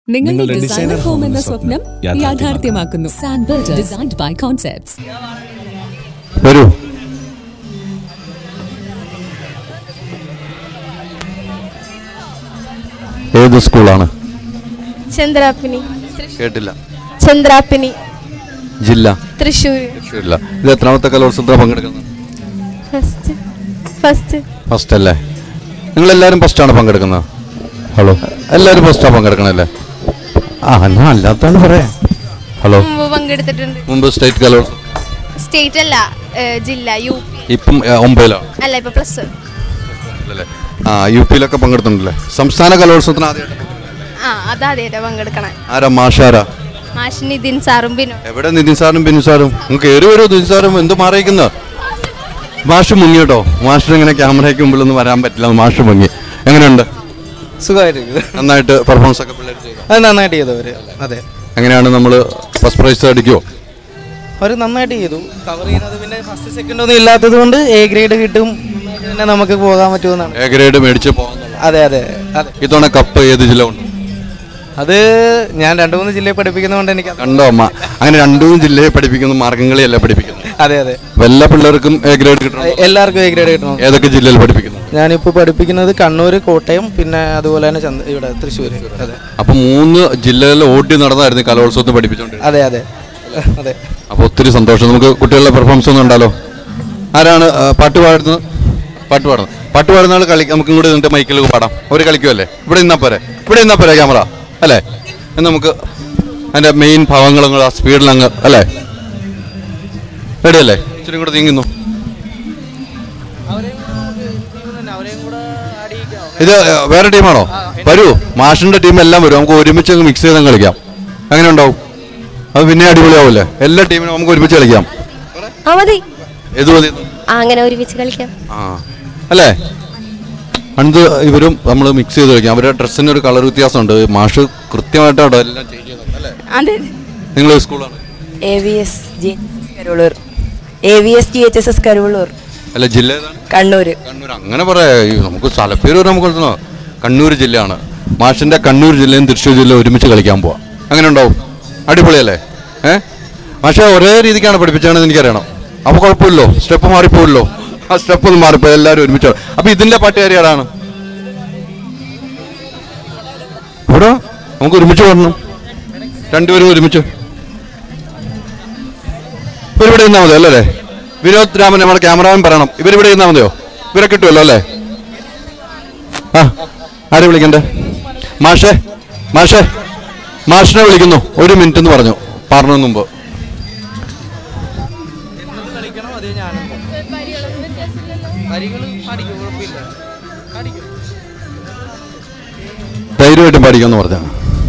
നിങ്ങളുടെ designer home എന്ന സ്വപ്നം യാഥാർത്ഥ്യമാക്കുന്നു sand builder designed by concepts വരൂ ഏത് സ്കൂളാണ് ചന്ദ്രാപ്പിനി കേട്ടില്ല ചന്ദ്രാപ്പിനി ജില്ല തൃശ്ശൂർ തൃശ്ശൂരില്ല ഇത് എത്രാമത്തെ കലോത്സവത്തിന് പങ്കെടുക്കുന്നത് ഫസ്റ്റ് ഫസ്റ്റ് ഫസ്റ്റ് അല്ലേ നിങ്ങൾ എല്ലാവരും ഫസ്റ്റാണ് പങ്കെടുക്കുന്നത് ഹലോ എല്ലാവരും ഫസ്റ്റാണ് പങ്കെടുക്കണല്ലേ ആ എന്നാ അല്ലാത്താണ് പറയാ ഹലോ മുമ്പ് പങ്കെടുത്തിട്ടുണ്ട് മുമ്പ് സ്റ്റേറ്റ് കലോത്സവം സ്റ്റേറ്റ് അല്ല ഏഹ്, ജില്ല യു പി ഇപ്പം ഏ, ഒമ്പതിലാണ് അല്ല ഇപ്പൊ പ്ലസ് അല്ലേ ആ യു പിയിലൊക്കെ പങ്കെടുത്തിട്ടുണ്ടല്ലേ സംസ്ഥാന കലോത്സവത്തിന് ആദ്യമായിട്ട് ആ അതാദ്യമായിട്ടാ പങ്കെടുക്കണേ ആരാ മാഷാരാ മാഷ് നിതിൻ സാറും ബിനു എവിടെ നിതിൻ സാറും ബിനു സാറും നിങ്ങൾക്ക് കയറി വരൂ നിതിൻ സാറും എന്ത് മാറിയിരിക്കുന്ന മാഷ് മുങ്ങി കേട്ടോ മാഷിന് ഇങ്ങനെ ക്യാമറയ്ക്ക് മുമ്പിൽ ഒന്നും വരാൻ പറ്റില്ല മാഷ് മുങ്ങി എങ്ങനെയുണ്ട് സുഖമായിരിക്കും നന്നായിട്ട് പെർഫോമൻസ് ഒക്കെ പിള്ളേർ ചെയ്തു അത് നന്നായിട്ട് ചെയ്തു അവര് അതെ എങ്ങനെയാണ് നമ്മൾ ഫസ്റ്റ് പ്രൈസ് അടിക്കുമോ അവർ നന്നായിട്ട് ചെയ്തു കവർ ചെയ്യുന്നത് പിന്നെ ഫസ്റ്റ് സെക്കൻഡ് ഒന്നും ഇല്ലാത്തത് കൊണ്ട് എ ഗ്രേഡ് കിട്ടും പിന്നെ നമുക്ക് പോകാൻ പറ്റുമെന്നാണ് എ ഗ്രേഡ് മേടിച്ച് പോകുന്നത് അതെ അതെ അതെ ഇത്തവണ കപ്പ് ഏത് ജില്ല ഉണ്ട് അത് ഞാൻ രണ്ട് മൂന്ന് ജില്ലയിൽ പഠിപ്പിക്കുന്നതുകൊണ്ട് എനിക്ക് അത് കണ്ടോ അമ്മ അങ്ങനെ രണ്ടു മൂന്ന് ജില്ലയെ പഠിപ്പിക്കുന്നു മാർഗംകളിയല്ല പഠിപ്പിക്കുന്നത് അതെ അതെ അപ്പൊ എല്ലാ പിള്ളേർക്കും എ ഗ്രേഡ് കിട്ടണം എല്ലാവർക്കും എ ഗ്രേഡ് കിട്ടണം ഏതൊക്കെ ജില്ലയിൽ പഠിപ്പിക്കുന്നു ഞാനിപ്പോൾ പഠിപ്പിക്കുന്നത് കണ്ണൂർ കോട്ടയം പിന്നെ അതുപോലെ തന്നെ ചന്ത ഇവിടെ തൃശ്ശൂർ അതെ അപ്പൊ മൂന്ന് ജില്ലകളിൽ ഓടി നടന്നായിരുന്നു കലോത്സവത്തിന് പഠിപ്പിച്ചുകൊണ്ടിരുന്നത് അതെ അതെ അതെ അപ്പോൾ ഒത്തിരി സന്തോഷം നമുക്ക് കുട്ടികളുടെ പെർഫോമൻസ് ഒന്നും ഉണ്ടല്ലോ ആരാണ് ആ, പാട്ട് പാടുന്നത് പാട്ട് പാടുന്നത് പാട്ട് പാടുന്ന ആൾ കളി നമുക്ക് ഇങ്ങോട്ട് നിന്നിട്ട് മൈക്കിൽ പാടാം അവർ കളിക്കുമല്ലേ ഇവിടെ നിന്നാ പോരെ ഇവിടെ നിന്നാ പോരെ ക്യാമറ അല്ലേ എന്ന് നമുക്ക് അതിൻ്റെ മെയിൻ ഭാഗങ്ങളങ്ങ് ആ സ്പീഡിലങ്ങ് അല്ലേ റെഡി അല്ലേ ഇച്ചിരി കൂടെ നീങ്ങുന്നു ഇത് ഏ, വേറെ ടീമാണോ വരൂ മാഷിന്റെ ടീം എല്ലാം വരും നമുക്ക് ഒരുമിച്ച് അങ്ങ് മിക്സ് ചെയ്ത് കളിക്കാം അങ്ങനെ ഉണ്ടാവും അത് പിന്നെ അടിപൊളിയാവൂലേ എല്ലാ ടീമിനും നമുക്ക് ഒരുമിച്ച് കളിക്കാം ആ മതി ഏത് മതി ആ അങ്ങനെ ഒരുമിച്ച് കളിക്കാം ആ അല്ലേ അണിത് ഇവരും നമ്മൾ മിക്സ് ചെയ്ത് കളിക്കാം അവരുടെ ഡ്രസ്സിന് ഒരു കളർ വ്യത്യാസമുണ്ട് മാഷ് കൃത്യമായിട്ടാണ് എല്ലാം ചേഞ്ച് ചെയ്യുന്നത് അല്ലേ അതെ നിങ്ങൾ സ്കൂളാണ് A V S G H S Karuvallur A V S G H S S Karuvallur അല്ല ജില്ല ഏതാണ് കണ്ണൂര് കണ്ണൂർ അങ്ങനെ പറയാ ഈ നമുക്ക് സ്ഥലപ്പേര് വരെ നമുക്ക് കൊടുത്തോ കണ്ണൂർ ജില്ലയാണ് മാഷിന്റെ കണ്ണൂർ ജില്ലയും തൃശ്ശൂർ ജില്ലയും ഒരുമിച്ച് കളിക്കാൻ പോവാം അങ്ങനെ ഉണ്ടാവും അടിപൊളിയല്ലേ ഏ മാഷെ ഒരേ രീതിക്കാണ് പഠിപ്പിച്ചാണെന്ന് എനിക്കറിയണം അപ്പൊ കുഴപ്പമില്ലോ സ്റ്റെപ്പ് മാറിപ്പോയില്ലോ ആ സ്റ്റെപ്പ് ഒന്ന് മാറിപ്പോ എല്ലാവരും ഒരുമിച്ച് അപ്പൊ ഇതിന്റെ പാട്ടുകാരി ആരാണ് ഇവിടെ നമുക്ക് ഒരുമിച്ച് പാടണം രണ്ടുപേരും ഒരുമിച്ച് ഇവരിവിടെ ഇരുന്നാൽ മതി അല്ലേ വിനോദ് രാമൻ നമ്മുടെ ക്യാമറാമാൻ പറയണം ഇവരിവിടെ ഇരുന്നാൽ മതിയോ ഇവരെ കിട്ടുമല്ലോ അല്ലേ ആ ആരെ വിളിക്കണ്ടേ മാഷേ മാഷേ മാഷിനെ വിളിക്കുന്നു ഒരു മിനിറ്റ് എന്ന് പറഞ്ഞു പറഞ്ഞു മുമ്പ് കളിക്കണം അതേ ഞാനും വരികൾ പഠിക്കും കുഴപ്പമില്ല പഠിക്കും ധൈര്യമായിട്ടും പഠിക്കുമെന്ന് പറഞ്ഞു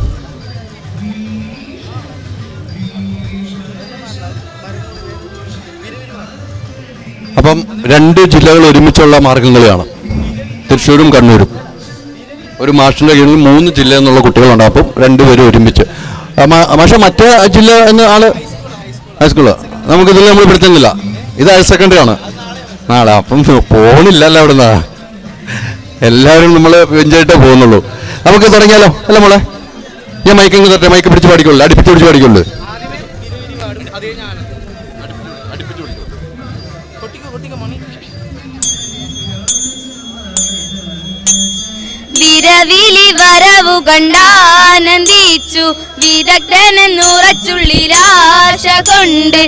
അപ്പം രണ്ട് ജില്ലകൾ ഒരുമിച്ചുള്ള മാർഗംകളിയാണ് തൃശ്ശൂരും കണ്ണൂരും ഒരു മാഷിന്റെ കീഴിൽ മൂന്ന് ജില്ല എന്നുള്ള കുട്ടികളുണ്ട് അപ്പം രണ്ടുപേരും ഒരുമിച്ച് ആ, മാ- മാഷ മറ്റേ ജില്ല എന്ന ആള് ഹൈസ്കൂള് നമുക്കിതിൽ നമ്മൾ പെടുത്തുന്നില്ല ഇത് ഹയർ സെക്കൻഡറി ആണ് നാളെ അപ്പം പോണില്ലല്ലോ അവിടുന്ന് എല്ലാവരും നമ്മൾ എൻജോയിട്ടേ പോകുന്നുള്ളൂ നമുക്ക് തുടങ്ങിയാലോ അല്ല മോളെ ഞാൻ മൈക്കിങ് തട്ടെ മൈക്ക് പിടിച്ച് പാടിക്കുള്ളൂ അടുപ്പിച്ച് പിടിച്ച് പാടിക്കുള്ളൂ വിരവിലി വരവു കണ്ടാനന്ദിച്ചു വിദഗ്ധനെന്നുറച്ചുള്ളിലാശ കൊണ്ട്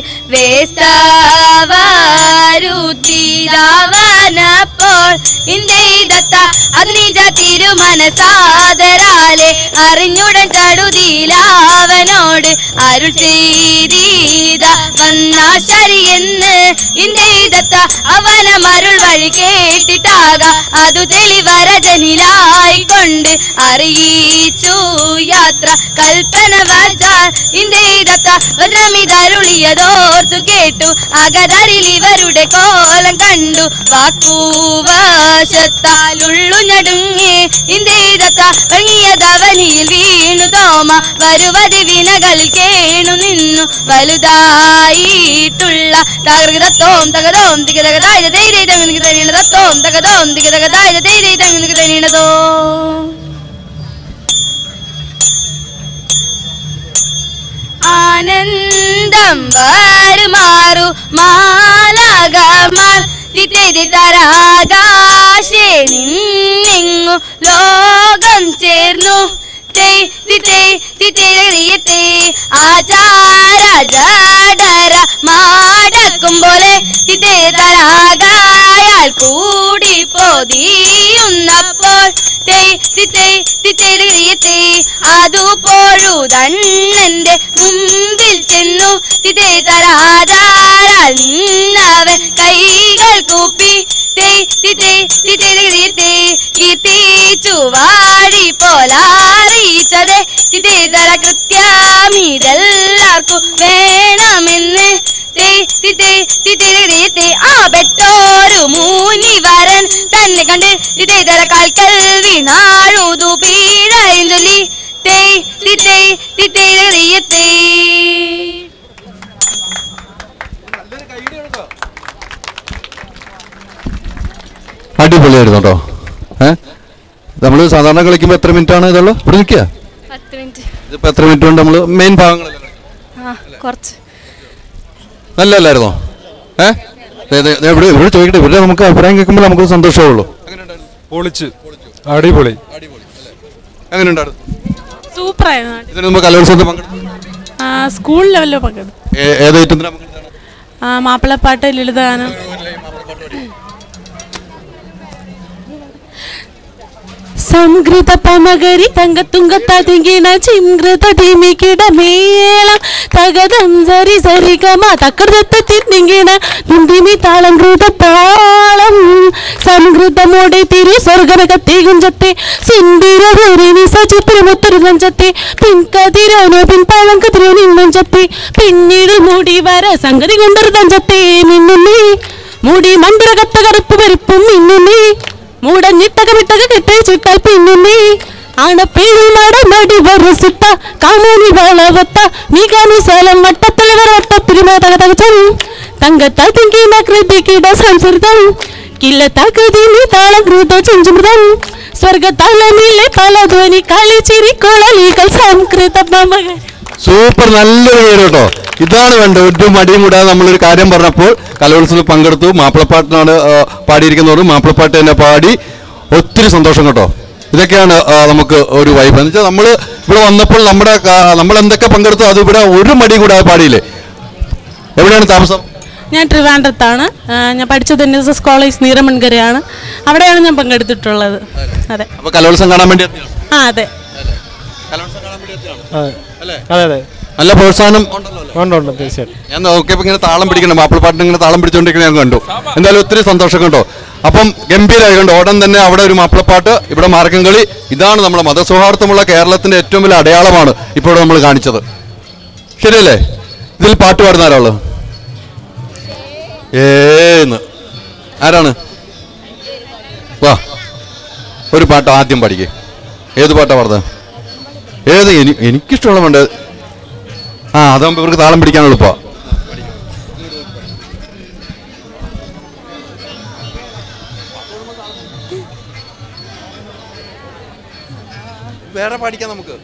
വേസ്താവാരുത്തിരാവനപ്പോൾ ഇന്ത്യതത്ത അഗ്നിജ തിരുമനസാദരാലെ അറിഞ്ഞുടൻ ചടുതിയിലാവനോട് അരുൾ ചെയ്തീത വന്നാശരിയെന്ന് ഇന്ത്യതത്ത അവനമരുൾ വഴി കേട്ടിട്ടാക അതു തെളിവരജനിലായിക്കൊണ്ട് അറിയിച്ചു യാത്ര കൽപ്പന വച്ചാൽ ഇന്ത്യതത്ത വജ്രമിതരുളിയതോർത്തു കേട്ടു അകതരിൽ ഇവരുടെ കോലം കണ്ടു വാക്കുവശത്താലുള്ളു ഞടുങ്ങി ഇന്ത്യതത്ത ഭംഗിയതവനിയിൽ വീണു തോമ വരുവതി വിനകളിൽ കേണു നിന്നു വലുതായിട്ടുള്ള തകൃതത്തോം തകതോം തികതകതായ തൈരൈ തങ്ങുനിക്ക് തരീണതത്തോം തകതോം തികതകതായ തൈരൈ തങ്ങുനിക്ക് തരീണതോ ആനന്ദം വരുമാറു മാലാകമാർ തിതരാകാശേ നിന്നിങ്ങു ലോകം ചേർന്നു തേ- തിതേ- തിതേറിയത്തേ ആചാര ജാഡര മാടക്കും പോലെ തിതേതരാകായാൽ കൂടി പൊതിയുന്നപ്പോൾ തേ- തിതേ- തിതേറിയത്തേ അതുപോഴുതണ്ണന്റെ മുമ്പിൽ ചെന്നു തിതേതരാചാരാൽ നിന്നവൻ കൈകൾ കൂപ്പി തേ തിതേ തിതേറിയത്തേ കീർത്തിച്ചു വാഴി പോലാറിയിച്ചത് തിതേതര കൃത്യമിതെല്ലാവർക്കും വേണമെന്ന് തേ തിതേ തിതേറിയത്തേ ആ പെട്ടോരു മൂനിവരൻ തന്നെ കണ്ട് തിതേതര കാൽക്കൽ വീണാഴുതു പീഴയും ചൊല്ലി തേ തിതേ തിതേറിയത്തേ അടിപൊളിയായിരുന്നു കേട്ടോ ഏഹ് നമ്മൾ സാധാരണ കളിക്കുമ്പോൾ എത്ര മിനിറ്റ് ആണ് ഇതുള്ളൂ ഇവിടെ നിൽക്കുക പത്ത് മിനിറ്റ് ഇതിപ്പോൾ എത്ര മിനിറ്റ് കൊണ്ട് നമ്മൾ മെയിൻ ഭാഗങ്ങളല്ലേ ആ കുറച്ച് നല്ലല്ലായിരുന്നോ ഏഹ് ഇവിടെ ഇവിടെ ചോദിക്കട്ടെ ഇവിടെ നമുക്ക് അഭിപ്രായം കേൾക്കുമ്പോൾ നമുക്ക് സന്തോഷമുള്ളൂ പൊളിച്ച് അടിപൊളി എങ്ങനെയുണ്ടായിരുന്നു സൂപ്പറായിരുന്നു ഇതിന് മുമ്പ് കലോത്സവത്തിൽ പങ്കെടുത്തു ആ, സ്കൂൾ ലെവലിൽ പങ്കെടുത്തു ഏ- ഏത് ഐറ്റത്തിനാണ് പങ്കെടുത്തത് ആ, മാപ്പിളപ്പാട്ട് ലളിതഗാനം സംകൃത പമകരി തങ്കത്തുങ്കത്തതിങ്കിണ ചിംകൃത ധിമിക്കിട മേളം തകതം സരി സരി ഗമ തകൃതത്ത തിന്നിങ്കിണ നുന്തിമി താളം കൃത താളം സംകൃതമോടെ തിരു സ്വർഗനകത്തെ കുഞ്ചത്തെ സിന്ദിരനി സചിത്രമുത്തൊരു നെഞ്ചത്തെ പിൻകതിരോനോ പിൻപാളം കതിരോ നിന്നെഞ്ചത്തെ പിന്നീട് മൂടി വര സംഗതി കൊണ്ടൊരു തഞ്ചത്തെ മിന്നുന്നേ മൂടി മന്ദിര കത്ത കറുപ്പ് പരിപ്പും മിന്നുന്നേ മൂടഞ്ഞിട്ടകമിട്ടക കെട്ടിച്ചിട്ടാൽ പിന്നുന്നേ ആണപ്പേഴി നടമടി വരസിട്ട കാമൂനി വളവത്ത നീകാനി സലം വട്ടത്തലവർ വട്ടത്തിരുമതകതകം തങ്കത്താൽ തിങ്കിന കൃതിക്കിട സംസ്കൃതം കില്ലത്താക്കതിനി താളം കൃത ചഞ്ചമൃതം സ്വർഗത്താളമില്ലേ പല ധ്വനി കളിച്ചിരി കൊളലികൾ സംസ്കൃത മമകൾ സൂപ്പർ നല്ലൊരു പേര് കേട്ടോ ഇതാണ് വേണ്ടത് ഒരു മടിയും കൂടാതെ നമ്മളൊരു കാര്യം പറഞ്ഞപ്പോൾ കലോത്സവത്തിൽ പങ്കെടുത്തു മാപ്പിളപ്പാട്ടിനാണ് ആ, പാടിയിരിക്കുന്നവർ മാപ്പിളപ്പാട്ട് തന്നെ പാടി ഒത്തിരി സന്തോഷം കേട്ടോ ഇതൊക്കെയാണ് ആ, നമുക്ക് ഒരു വൈബ് എന്ന് വെച്ചാൽ നമ്മൾ ഇവിടെ വന്നപ്പോൾ നമ്മുടെ കാ- നമ്മൾ എന്തൊക്കെ പങ്കെടുത്തു അത് ഇവിടെ ഒരു മടി കൂടാതെ പാടിയില്ലേ എവിടെയാണ് താമസം ഞാൻ ട്രിവാൻഡ്രത്താണ് ആ, ഞാൻ പഠിച്ചത് എൻ എസ് എസ് കോളേജ് നീറമൺകരയാണ് അവിടെയാണ് ഞാൻ പങ്കെടുത്തിട്ടുള്ളത് അതെ അപ്പൊ കലോത്സവം കാണാൻ വേണ്ടി എത്തിയോ? ആ അതെ അതെ അതെ നല്ല പ്രോത്സാഹനം ഉണ്ടല്ലോ അല്ലേ? ഉണ്ട് ഉണ്ട് തീർച്ചയായിട്ടും ഞാൻ നോക്കിയപ്പോൾ ഇങ്ങനെ താളം പിടിക്കണം മാപ്പിളപ്പാട്ടിന് ഇങ്ങനെ താളം പിടിച്ചുകൊണ്ടിരിക്കുന്നത് ഞാൻ കണ്ടു എന്തായാലും ഒത്തിരി സന്തോഷം കണ്ടോ അപ്പം ഗംഭീരമായി കണ്ടോ ഉടൻ തന്നെ അവിടെ ഒരു മാപ്പിളപ്പാട്ട് ഇവിടെ മാർഗം കളി ഇതാണ് നമ്മുടെ മതസൗഹാർദ്ദമുള്ള കേരളത്തിന്റെ ഏറ്റവും വലിയ അടയാളമാണ് ഇപ്പോൾ നമ്മൾ കാണിച്ചത് ശരിയല്ലേ ഇതിൽ പാട്ട് പാടുന്ന ആരാള് ഏന്ന് ആരാണ് വാ ഒരു പാട്ട് ആദ്യം പാടിക്കേ ഏത് പാട്ടാ പാടുന്നത് ഏത് എനി എനിക്കിഷ്ടമുള്ള വേണ്ട ആ അതാകുമ്പോൾ ഇവർക്ക് താളം പിടിക്കാൻ എളുപ്പമാണ് വേറെ പാടിക്കാം നമുക്ക്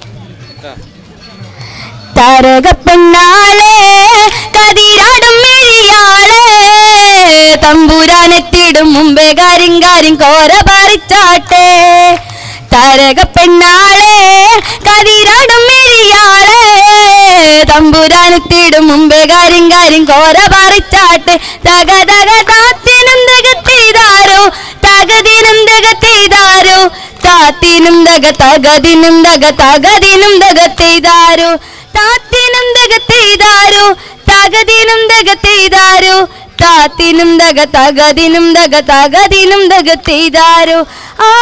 താരകപ്പെണ്ണാളെ കതിരാടും മിഴിയാളെ തമ്പുരാനെത്തിടും മുമ്പേ കാര്യം കാര്യം കോര പറിച്ചാട്ടെ താരകപ്പെണ്ണാളെ കതിരാടും മിഴിയാളെ തമ്പുരാനെത്തിടും മുമ്പേ കാര്യം കാര്യം കോര പറിച്ചാട്ടെ തക തക താത്തിനും തകത്തിതാരോ തകതിനും തകത്തിതാരോ താത്തിനും തക തകതിനും തക തകതിനും തകത്തിതാരോ താത്തിനും തകത്തിതാരോ തകതിനും തകത്തിതാരോ താത്തിനും തക തകതിനും തക തകതിനും തകത്തിതാരോ ആ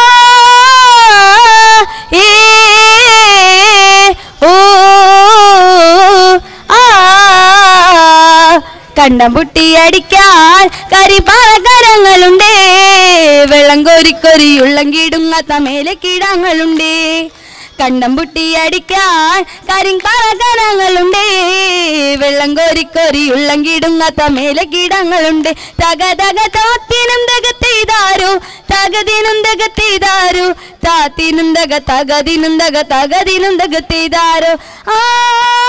ഏ ഓ ആ കണ്ടം പൊട്ടിയടിക്കാൻ കരിപ്പാറകരങ്ങളുണ്ടേ വെള്ളം കോരിക്കൊരി ഉള്ളങ്കിടുങ്ങാത്ത മേലെ കീടങ്ങളുണ്ടേ കണ്ടം പൊട്ടിയടിക്കാൻ കരിങ്കാറകരങ്ങളുണ്ടേ വെള്ളം കോരിക്കൊരി ഉള്ളങ്കിടുങ്ങാത്ത മേലെ കീടങ്ങളുണ്ട് തക തക താത്തിനും തകത്തെയ്താരോ തകതിനും തകത്തെയ്താരോ താത്തിനും തക തകതിനും തക തകതിനും തകത്തെയ്താരോ ആ